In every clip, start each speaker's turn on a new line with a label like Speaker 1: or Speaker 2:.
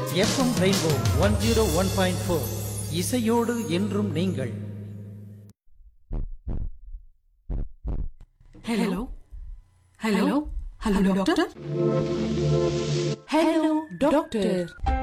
Speaker 1: FM rainbow one zero one point four இசையோடு என்றும் நீங்கள்
Speaker 2: hello hello hello doctor hello doctor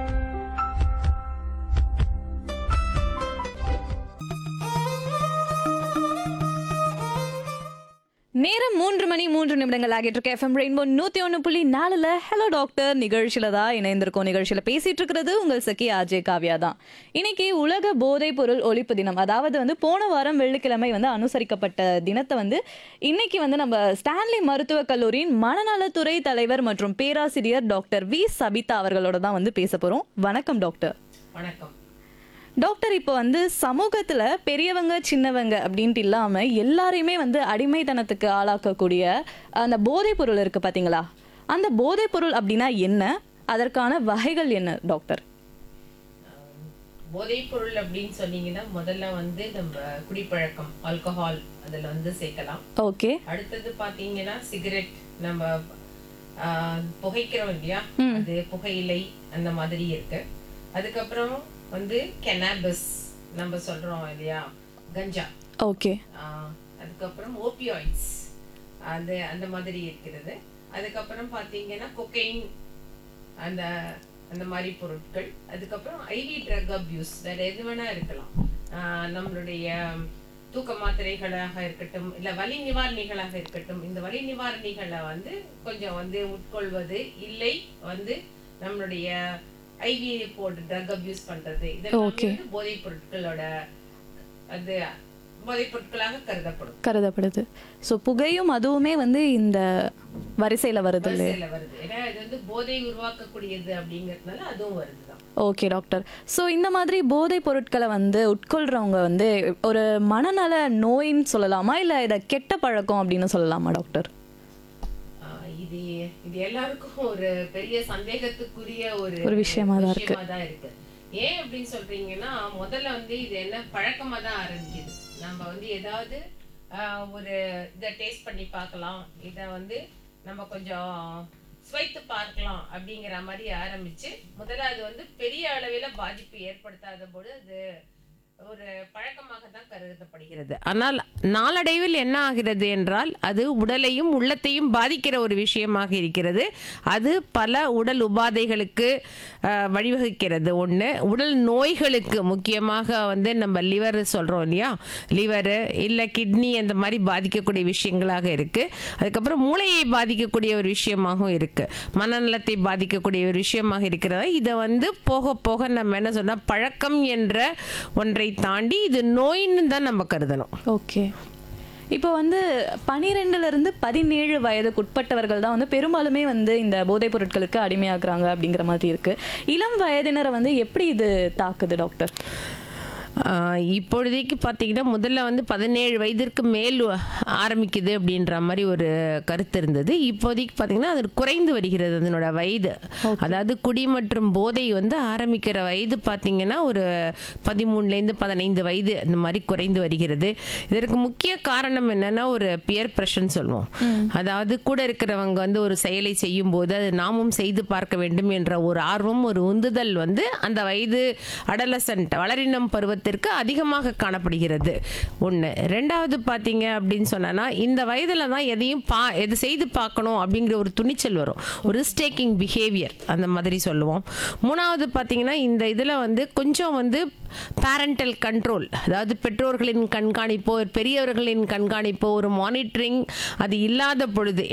Speaker 3: நேரம் மூன்று மணி மூன்று நிமிடங்கள் ஆகிட்டு இருக்கு எஃப்எம் ரெயின்போ நூத்தி ஒன்று புள்ளி நாலுல ஹலோ டாக்டர் நிகழ்ச்சியில தான் இணைந்திருக்கோம் நிகழ்ச்சியில பேசிட்டு இருக்கிறது உங்கள் சகி அஜய் காவ்யா தான் இன்னைக்கு உலக போதைப் பொருள் ஒழிப்பு தினம் அதாவது வந்து போன வாரம் வெள்ளிக்கிழமை வந்து அனுசரிக்கப்பட்ட தினத்தை வந்து இன்னைக்கு வந்து நம்ம ஸ்டான்லி மருத்துவக் கல்லூரியின் மனநலத்துறை தலைவர் மற்றும் பேராசிரியர் டாக்டர் வி சபிதா அவர்களோட தான் வந்து பேச போறோம் வணக்கம் டாக்டர்
Speaker 4: வணக்கம்
Speaker 3: டாக்டர் இப்போ வந்து சமூகத்துல பெரியவங்க சின்னவங்க அப்படின்ட்டு இல்லாம எல்லாரையுமே வந்து அடிமைத்தனத்துக்கு ஆளாக்கக்கூடிய அந்த போதைப் பொருள் இருக்கு பாத்தீங்களா அந்த போதைப் பொருள் அப்படின்னா என்ன அதற்கான வகைகள் என்ன டாக்டர்
Speaker 4: போதைப் பொருள் அப்படின்னு சொன்னீங்கன்னா முதல்ல வந்து நம்ம குடிப்பழக்கம் ஆல்கஹால் அதுல வந்து சேர்க்கலாம்
Speaker 3: ஓகே
Speaker 4: அடுத்தது பாத்தீங்கன்னா சிகரெட் நம்ம ஆஹ், புகைக்கிறோம் இல்லையா அது புகையிலை அந்த மாதிரி இருக்கு அதுக்கப்புறம் வந்து கெனாபஸ் நம்ம சொல்றோம் இல்லையா கஞ்சா
Speaker 3: ஓகே
Speaker 4: ஆஹ், அதுக்கப்புறம் ஓபியாய்ட்ஸ் அது அந்த மாதிரி இருக்கிறது அதுக்கப்புறம் பார்த்தீங்கன்னா கொக்கைன் அந்த அந்த மாதிரி பொருட்கள் அதுக்கப்புறம் ஐவி ட்ரக் அப்யூஸ் வேற எது வேணா இருக்கலாம் ஆஹ், நம்மளுடைய தூக்க மாத்திரைகளாக இருக்கட்டும் இல்ல வலி நிவாரணிகளாக இருக்கட்டும் இந்த வலி நிவாரணிகளை வந்து கொஞ்சம் வந்து உட்கொள்வது இல்லை வந்து நம்மளுடைய ஐவி போட்டு ட்ரக் அப்யூஸ் பண்றது இதெல்லாம் வந்து போதைப் பொருட்களோட அது போதைப் பொருட்களாக கருதப்படும்
Speaker 3: கருதப்படுது ஸோ புகையும் அதுவுமே வந்து இந்த வரிசையில வருது இல்லையா
Speaker 4: வரிசையில வருது ஏன்னா இது வந்து போதை உருவாக்கக்கூடியது அப்படிங்கறதுனால அதுவும் வருதுதான்
Speaker 3: ஓகே டாக்டர் ஸோ இந்த மாதிரி போதைப் பொருட்களை வந்து உட்கொள்றவங்க வந்து ஒரு மனநல நோயின்னு சொல்லலாமா இல்லை இதை கெட்ட பழக்கம் அப்படின்னு சொல்லலாமா டாக்டர்
Speaker 4: ஆஹ் இது இது எல்லாருக்கும் ஒரு பெரிய சந்தேகத்துக்குரிய ஒரு
Speaker 3: ஒரு விஷயமா தான் இருக்கு.
Speaker 4: விஷயமா தான் இருக்கு ஏன் அப்படின்னு சொல்றீங்கன்னா முதல்ல வந்து இது என்ன பழக்கமா தான் ஆரம்பிக்குது நம்ம வந்து ஏதாவது ஆஹ், ஒரு இதை டேஸ்ட் பண்ணி பார்க்கலாம் இதை வந்து நம்ம கொஞ்சம் சுவைத்து பார்க்கலாம் அப்படிங்கிற மாதிரி ஆரம்பிச்சு முதல்ல அது வந்து பெரிய அளவில் பாதிப்பு ஏற்படுத்தாத போது அது ஒரு பழக்கமாக தான் கருதப்படுகிறது ஆனால் நாளடைவில் என்ன ஆகிறது என்றால் அது உடலையும் உள்ளத்தையும் பாதிக்கிற ஒரு விஷயமாக இருக்கிறது அது பல உடல் உபாதைகளுக்கு அஹ், வழிவகுக்கிறது ஒன்று உடல் நோய்களுக்கு முக்கியமாக வந்து நம்ம லிவர் சொல்கிறோம் இல்லையா லிவரு இல்லை கிட்னி அந்த மாதிரி பாதிக்கக்கூடிய விஷயங்களாக இருக்குது அதுக்கப்புறம் மூளையை பாதிக்கக்கூடிய ஒரு விஷயமாகவும் இருக்குது மனநலத்தை பாதிக்கக்கூடிய ஒரு விஷயமாக இருக்கிறதா இதை வந்து போக போக நம்ம என்ன சொன்னால் பழக்கம் என்ற ஒன்றை தாண்டி இது நோயின்னு தான் நம்ம கருதணும்
Speaker 3: ஓகே இப்போ வந்து பனிரெண்டுல இருந்து பதினேழு வயதுக்கு உட்பட்டவர்கள் தான் வந்து பெரும்பாலுமே வந்து இந்த போதைப் பொருட்களுக்கு அடிமையாக்குறாங்க அப்படிங்கிற மாதிரி இருக்கு இளம் வயதினரை வந்து எப்படி இது தாக்குது டாக்டர்
Speaker 4: ஆஹ் இப்பொழுதைக்கு பார்த்தீங்கன்னா முதல்ல வந்து பதினேழு வயதிற்கு மேல் ஆரம்பிக்குது அப்படின்ற மாதிரி ஒரு கருத்து இருந்தது இப்போதைக்கு பார்த்தீங்கன்னா அது குறைந்து வருகிறது அதனோட வயது அதாவது குடி மற்றும் போதை வந்து ஆரம்பிக்கிற வயது பார்த்தீங்கன்னா ஒரு பதிமூணுலேருந்து பதினைந்து வயது அந்த மாதிரி குறைந்து வருகிறது இதற்கு முக்கிய காரணம் என்னன்னா ஒரு பியர் ப்ரெஷர்னு சொல்லுவோம் அதாவது கூட இருக்கிறவங்க வந்து ஒரு செயலை செய்யும் போது அது நாமும் செய்து பார்க்க வேண்டும் என்ற ஒரு ஆர்வம் ஒரு உந்துதல் வந்து அந்த வயது அடலசன்ட் வளரினம் பருவத்திற்கு அதிகமாக காணப்படுகிறது ஒன்று ரெண்டாவது பார்த்தீங்க அப்படின்னு சொன்னா இந்த வயதில் தான் எதையும் பா எது செய்து பார்க்கணும் அப்படிங்கிற ஒரு துணிச்சல் வரும் ஒரு ஸ்டேக்கிங் பிஹேவியர் அந்த மாதிரி சொல்லுவோம் மூணாவது பார்த்தீங்கன்னா இந்த இதில் வந்து கொஞ்சம் வந்து பேரண்டல் கண்ட்ரோல் அதாவது பெற்றோர்களின் கண்காணிப்போ பெரியவர்களின் கண்காணிப்போ ஒரு மானிட்டரிங் அது இல்லாத பொழுது